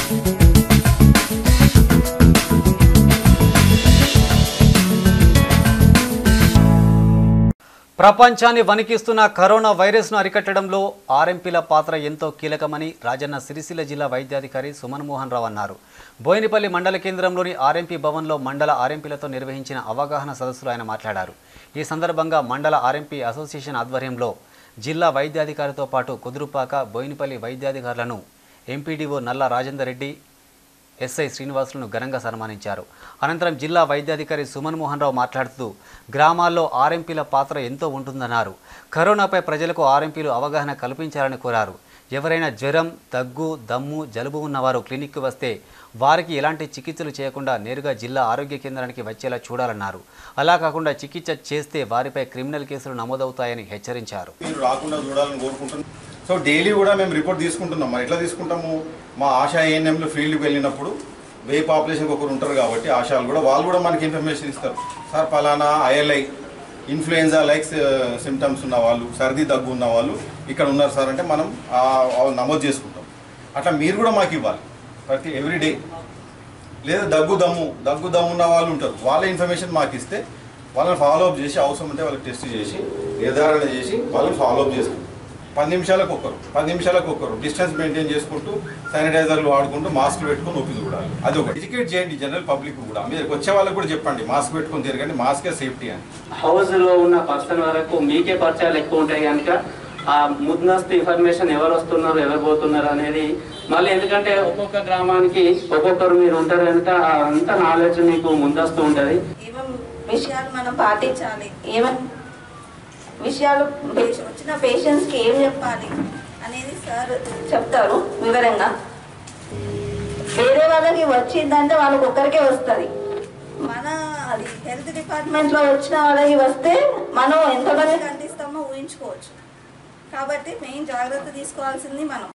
ప్రపంచాన్ని వణికిస్తున్న కరోనా వైరస్ను అరికట్టడంలో ఆర్ఎంపీల పాత్ర ఎంతో కీలకమని రాజన్న సిరిసిల్ల జిల్లా వైద్యాధికారి సుమన్ మోహన్ రావు అన్నారు బోయినపల్లి మండల కేంద్రంలోని ఆర్ఎంపీ భవన్లో మండల ఆర్ఎంపీలతో నిర్వహించిన అవగాహన సదస్సులో ఆయన మాట్లాడారు ఈ సందర్భంగా మండల ఆర్ఎంపీ అసోసియేషన్ ఆధ్వర్యంలో జిల్లా వైద్యాధికారితో పాటు కుదురుపాక బోయినపల్లి వైద్యాధికారులను ఎంపీడీఓ నల్ల రాజేందర్ రెడ్డి ఎస్ఐ శ్రీనివాసులను ఘనంగా సన్మానించారు అనంతరం జిల్లా వైద్యాధికారి సుమన్ మోహన్ రావు మాట్లాడుతూ గ్రామాల్లో ఆర్ఎంపీల పాత్ర ఎంతో ఉంటుందన్నారు కరోనాపై ప్రజలకు ఆర్ఎంపీలు అవగాహన కల్పించాలని కోరారు ఎవరైనా జ్వరం దగ్గు దమ్ము జలుబు ఉన్నవారు క్లినిక్కి వస్తే వారికి ఎలాంటి చికిత్సలు చేయకుండా నేరుగా జిల్లా ఆరోగ్య కేంద్రానికి వచ్చేలా చూడాలన్నారు అలా కాకుండా చికిత్స చేస్తే వారిపై క్రిమినల్ కేసులు నమోదవుతాయని హెచ్చరించారు మీరు రాకుండా చూడాలని కోరుకుంటున్నాం సో డైలీ కూడా మేము రిపోర్ట్ తీసుకుంటున్నాం మరి ఎట్లా తీసుకుంటాము మా ఆశా ఏఎన్ఎంలు ఫీల్డ్కి వెళ్ళినప్పుడు వే పాపులేషన్కి ఒకరు ఉంటారు కాబట్టి ఆశాలు కూడా వాళ్ళు కూడా మనకి ఇన్ఫర్మేషన్ ఇస్తారు సార్ పలానా ఐఎల్ఐ ఇన్ఫ్లుయెన్జా లైక్ సిమ్టమ్స్ ఉన్న వాళ్ళు సర్ది దగ్గు ఉన్న వాళ్ళు ఇక్కడ ఉన్నారు సార్ అంటే మనం ఆ- ఆ నమోదు చేసుకుంటాం అట్లా మీరు కూడా మాకు ఇవ్వాలి ప్రతి ఎవ్రీ డే లేదా దగ్గు దమ్ము దగ్గు దమ్ము ఉన్న వాళ్ళు ఉంటారు వాళ్ళ ఇన్ఫర్మేషన్ మాకు ఇస్తే వాళ్ళని ఫాలో అప్ చేసి అవసరం ఉంటే వాళ్ళకి టెస్ట్ చేసి నిర్ధారణ చేసి వాళ్ళని ఫాలో అప్ చేసుకుంటాం పది నిమిషాలకు ఒక్కరు పది నిమిషాలకు ఒక్కరు డిస్టెన్స్ మెయింటైన్ చేసుకుంటూ శానిటైజర్లు వాడుకుంటూ మాస్క్లు పెట్టుకొని ఒప్పి చూడాలి అది ఒకటి ఎడ్యుకేట్ చేయండి జనరల్ పబ్లిక్ కూడా మీరు వచ్చే వాళ్ళకి కూడా చెప్పండి మాస్క్ పెట్టుకొని తిరగండి మాస్కే సేఫ్టీ అని హౌస్ లో ఉన్న పర్సన్ వరకు మీకే పరిచయాలు ఎక్కువ ఉంటాయి కనుక ఆ ముందస్తు ఇన్ఫర్మేషన్ ఎవరు వస్తున్నారు ఎవరు పోతున్నారు అనేది మళ్ళీ ఎందుకంటే ఒక్కొక్క గ్రామానికి ఒక్కొక్కరు మీరు ఉంటారు కనుక ఆ అంత నాలెడ్జ్ మీకు ముందస్తు ఉంటుంది ఏమేం విషయాలు మనం పాటించాలి ఏమేం విషయాలు పేష- వచ్చిన పేషెంట్స్కి ఏం చెప్పాలి అనేది సార్ చెప్తారు వివరంగా వేరే వాళ్ళకి వచ్చిందంటే వాళ్ళకి ఒక్కరికే వస్తుంది మన అది హెల్త్ డిపార్ట్మెంట్లో వచ్చిన వాళ్ళకి వస్తే మనం ఎంతమందికి అందిస్తామో ఊహించుకోవచ్చు కాబట్టి మెయిన్ జాగ్రత్త తీసుకోవాల్సింది మనం